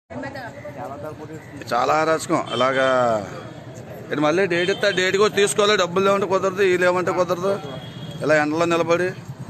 చాలా అరాచకం అలాగా ఇది మళ్ళీ డేట్ ఇస్తా డేట్ కూడా తీసుకోవాలి డబ్బులు లేవంటే కుదరదు ఈ లేవంటే కుదరదు ఇలా ఎండలో నిలబడి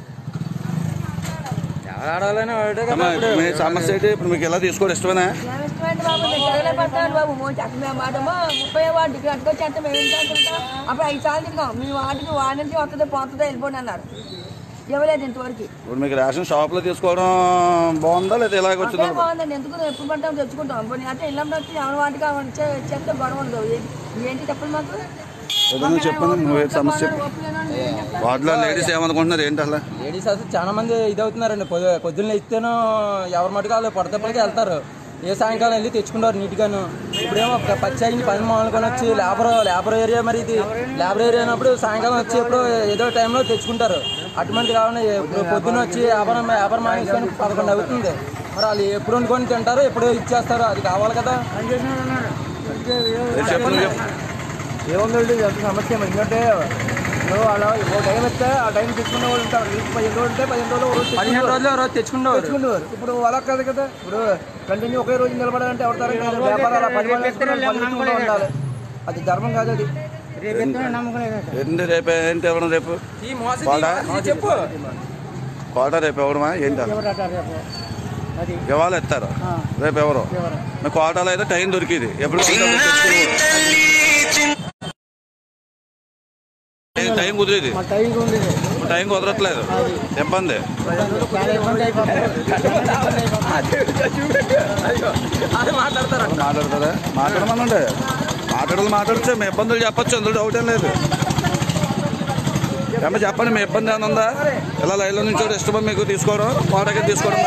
ఎవరు ఆడాలని వాడే అమ్మా, కదా మీ సమస్య ఏంటి ఇప్పుడు మీకు ఎలా తీసుకోవడం ఇష్టమేనా ఏమిష్టమైంది బాబు నేను తిరగలే పడతాను బాబు మో చక్క మేము మాటమో ముప్పై వార్డుకి అట్టుకొచ్చేస్తే మేము ఏం చేస్తుంటాం అప్పుడు ఐదు సార్లు తిరిగాం మీ వార్డుకి వాడి నుంచి వస్తుంది పోతుందో వెళ్ళిపోండి అన్నారు ఇవ్వలేదు ఇంతవరకు ఇప్పుడు మీకు రేషన్ షాప్లో తీసుకోవడం బాగుందా లేదా ఇలాగ అంతే వచ్చిందా బాగుందండి ఎందుకు ఎప్పుడు పడతాం తెచ్చుకుంటాం పోనీ అయితే ఇళ్ళంలో వచ్చి ఎవరి వాటికి ఆవిడ చే- చెప్తే గొడవ ఉండదు ఏ- ఏంటి చెప్పండి మాకు ఏదైనా చెప్పండి నువ్వు ఏ సమస్య చెప్పు ఒప్పు లేనోళ్ళు ఏం చెప్తారు? వార్డులో లేడీస్ ఏమనుకుంటున్నారు ఏంటి అలా లేడీస్ అసలు చాలా మంది ఇది అవుతున్నారండి పొద్దు పొద్దున్న ఇస్తేనో ఎవరి మటుకు వాళ్ళు పడతప్పటికి వెళ్తారు ఏ సాయంకాలం వెళ్ళి తెచ్చుకుంటారు నీట్గాను ఇప్పుడేమో ఒక పచ్చి అయింది పని మానుకొని వచ్చి లేబర్ లేబర్ ఏరియా మరి ఇది లేబర్ ఏరియా అయినప్పుడు సాయంకాలం వచ్చి ఎప్పుడు ఏదో టైంలో తెచ్చుకుంటారు అటువంటి కావాలి ఇప్పుడు పొద్దున్న వచ్చి వ్యాపారం వ్యాపారం మానేసుకొని పదకొండు అవుతుంది మరి వాళ్ళు ఎప్పుడు వండుకొని తింటారు ఎప్పుడు ఇచ్చేస్తారు అది కావాలి కదా ఏం చెప్పండి చెప్పు ఏముందండి ఎంత సమస్య ఎందుకంటే నువ్వు అలా ఒక టైం ఇస్తే ఆ టైం తెచ్చుకునే వాళ్ళు ఉంటారు వీక్ పదిహేను రోజులు ఉంటే పదిహేను రోజులు ఒక రోజు పదిహేను రోజులు రోజు తెచ్చుకుంటారు తెచ్చుకునేవారు ఇప్పుడు అలా కాదు కదా ఇప్పుడు కంటిన్యూ ఒకే రోజు నిలబడాలంటే ఎవరు తరం కాదు వ్యాపారం అలా పది మంది వేసుకుని పది తెచ్చుకుంటూ ఉండాలి అది ధర్మం కాదు అది ఏంటి రేపు ఏంటి ఇవ్వడం రేపు ఈ మోసం వాడా? ఇది చెప్పు కోట రేపు ఇవ్వడమా ఏంటి అలా ఇవాళ ఎత్తారు రేపు ఎవరు మీ కోటాలో అయితే టైం దొరికింది ఎప్పుడు టైం- టైం కుదిరేది టైం ఉండేది ఇప్పుడు టైం కుదరట్లేదు ఇబ్బంది చాలా ఇబ్బంది అయిపోతుంది అది మాట్లాడతారు మాట్లాడతారా మాట్లాడమనండి మాట్లాడాలి మాట్లాడచ్చు మీ ఇబ్బందులు చెప్పచ్చు అందులో డౌట్ ఏం లేదు ఏమో చెప్పండి మీ ఇబ్బంది ఏమైనా ఉందా ఇలా లైన్లో నుంచి ఇష్టమా మీకు తీసుకోవడం కోటకి తీసుకోవడం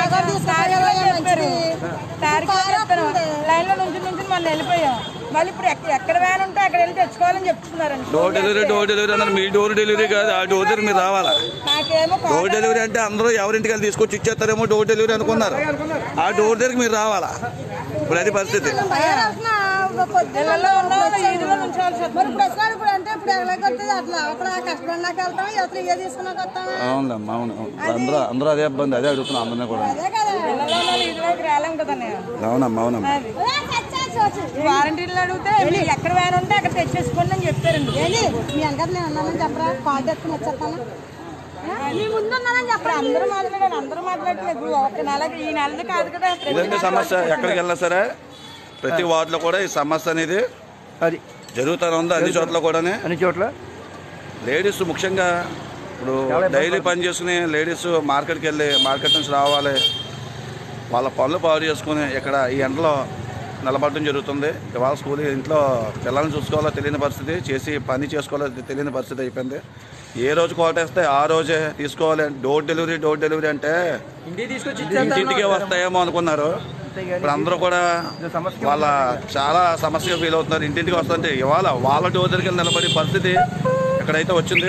లైన్ లో నుంచి నుంచి మనం వెళ్ళిపోయాం మళ్ళీ ఇప్పుడు ఎక్క- ఎక్కడ వ్యాన్ ఉంటే అక్కడ వెళ్ళి తెచ్చుకోవాలని చెప్తున్నారండి డోర్ డెలివరీ డోర్ డెలివరీ అన్నారు మీ డోర్ డెలివరీ కాదు ఆ డోర్ డెలివరీ మీరు రావాలా నాకేమో డోర్ డెలివరీ అంటే అందరూ ఎవరింటికి వెళ్ళి తీసుకొచ్చి ఇచ్చేస్తారేమో డోర్ డెలివరీ అనుకున్నారు ఆ డోర్ దగ్గరికి మీరు రావాలా ఇప్పుడు అది పరిస్థితి ఇళ్ళలో ఉన్న వీధిలో నుంచోవాల్సి వస్తుంది. మరి ఇప్పుడు వచ్చినాడు ఇప్పుడు అంటే ఇప్పుడు ఎలాగ వస్తుంది అట్లా అక్కడ కష్టపడినాక వెళ్తాం అసలు ఏ తీసుకున్నాక వస్తామా అవునులేమ్మా అవును అవును. అందరూ అందరూ అదే ఇబ్బంది అదే అడుగుతున్నాం అందరినీ కూడా అదే కదా ఇళ్ళలో ఉన్న వీధిలోకి రాలేం కదా నేను అవునమ్మా అవునమ్మా వారంటీలు అడిగితే మీరు ఎక్కడ వ్యాన్ ఉంటే అక్కడ తెచ్చేసుకోండి అని చెప్పారండి ఏంటి మీ వెనకాల నేను ఉన్నానని చెప్పరా కార్డు ఎత్తుకుని వచ్చేస్తాను మీ ముందు ఉన్నానని చెప్పరా అందరూ మాట్లాడారు అందరూ మాట్లాడలేదు ఇప్పుడు ఒక నెలకి ఈ నెలది కాదు కదా ప్రతి ఇదంటే సమస్య ఎక్కడికి వెళ్ళినా సరే ప్రతి వార్డులో కూడా ఈ సమస్య అనేది అది జరుగుతూనే ఉంది అన్ని చోట్ల కూడానే అన్ని చోట్ల లేడీస్ ముఖ్యంగా ఇప్పుడు డైలీ పని చేసుకుని లేడీస్ మార్కెట్కి వెళ్ళి మార్కెట్ నుంచి రావాలి వాళ్ళ పనులు పాడు చేసుకుని ఇక్కడ ఈ ఎండలో నిలబడడం జరుగుతుంది ఇవాళ స్కూల్ ఇంట్లో పిల్లల్ని చూసుకోవాలో తెలియని పరిస్థితి చేసి పని చేసుకోవాలో తెలియని పరిస్థితి అయిపోయింది ఏ రోజు కోటేస్తే ఆ రోజే తీసుకోవాలి డోర్ డెలివరీ డోర్ డెలివరీ అంటే ఇంటికి తీసుకొచ్చి ఇంటింటికే వస్తాయేమో అనుకున్నారు ఇప్పుడు అందరూ కూడా వాళ్ళ చాలా సమస్యగా ఫీల్ అవుతున్నారు ఇంటింటికి వస్తుంటే ఇవాళ వాళ్ళ డోర్ దగ్గరికి వెళ్ళి నిలబడే పరిస్థితి ఎక్కడైతే వచ్చింది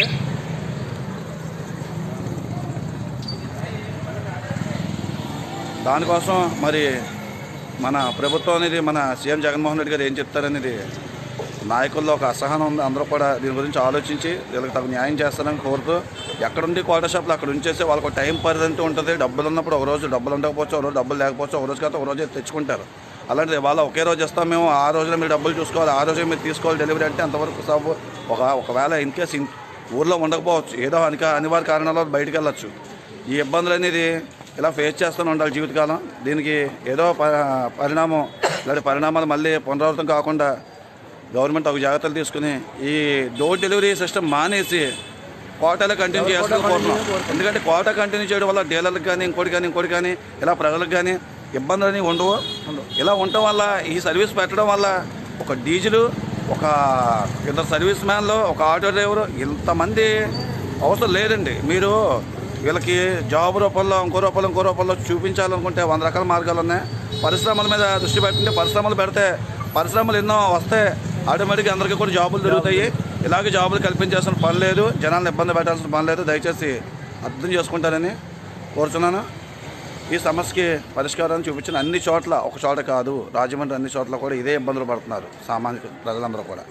దానికోసం మరి మన ప్రభుత్వం అనేది మన సీఎం జగన్మోహన్ రెడ్డి గారు ఏం చెప్తారనేది నాయకుల్లో ఒక అసహనం ఉంది అందరూ కూడా దీని గురించి ఆలోచించి వీళ్ళకి తగు న్యాయం చేస్తారని కోరుతూ ఎక్కడుండి కోట షాపులు అక్కడ ఉంచేసి వాళ్ళకు ఒక టైం పరిధి అంటూ ఉంటుంది డబ్బులు ఉన్నప్పుడు ఒక రోజు డబ్బులు ఉండకపోవచ్చు ఒక రోజు డబ్బులు లేకపోవచ్చు ఒక రోజు కాదు ఒక రోజే తెచ్చుకుంటారు అలాంటిది వాళ్ళ ఒకే రోజు ఇస్తాం మేము ఆ రోజులో మీరు డబ్బులు చూసుకోవాలి ఆ రోజే మీరు తీసుకోవాలి డెలివరీ అంటే అంతవరకు సబ్ ఒక ఒకవేళ ఇన్ కేస్ ఊర్లో ఉండకపోవచ్చు ఏదో అనిక అనివార్య కారణాల వల్ల బయటికి వెళ్ళొచ్చు ఈ ఇబ్బందులు అనేది ఇలా ఫేస్ చేస్తూనే ఉండాలి జీవితకాలం దీనికి ఏదో ప- పరిణామం ఇలాంటి పరిణామాలు మళ్ళీ పునరావృతం కాకుండా గవర్నమెంట్ ఒక జాగ్రత్తలు తీసుకుని ఈ డోర్ డెలివరీ సిస్టమ్ మానేసి కోటాలో కంటిన్యూ చేస్తూ కోరుతున్నాం ఎందుకంటే కోట కంటిన్యూ చేయడం వల్ల డీలర్లకు కానీ ఇంకోటి కానీ ఇంకోటి కానీ ఇలా ప్రజలకు కానీ ఇబ్బందులు అనేవి ఉండవు ఇలా ఉండటం వల్ల ఈ సర్వీస్ పెట్టడం వల్ల ఒక డీజిల్ ఒక ఇద్దరు సర్వీస్ మ్యాన్లు ఒక ఆటో డ్రైవరు ఇంతమంది అవసరం లేదండి మీరు వీళ్ళకి జాబ్ రూపంలో ఇంకో రూపంలో ఇంకో రూపంలో చూపించాలనుకుంటే వంద రకాల మార్గాలు ఉన్నాయి పరిశ్రమల మీద దృష్టి పెట్టండి పరిశ్రమలు పెడితే పరిశ్రమలు ఎన్నో వస్తే ఆటోమేటిక్గా అందరికీ కూడా జాబులు దొరుకుతాయి ఇలాగే జాబులు కల్పించాల్సిన పని లేదు జనాలను ఇబ్బంది పెట్టాల్సిన పని లేదు దయచేసి అర్థం చేసుకుంటారని కోరుతున్నాను ఈ సమస్యకి పరిష్కారాన్ని చూపించిన అన్ని చోట్ల ఒక చోట కాదు రాజమండ్రి అన్ని చోట్ల కూడా ఇదే ఇబ్బందులు పడుతున్నారు సామాన్య ప్రజలందరూ కూడా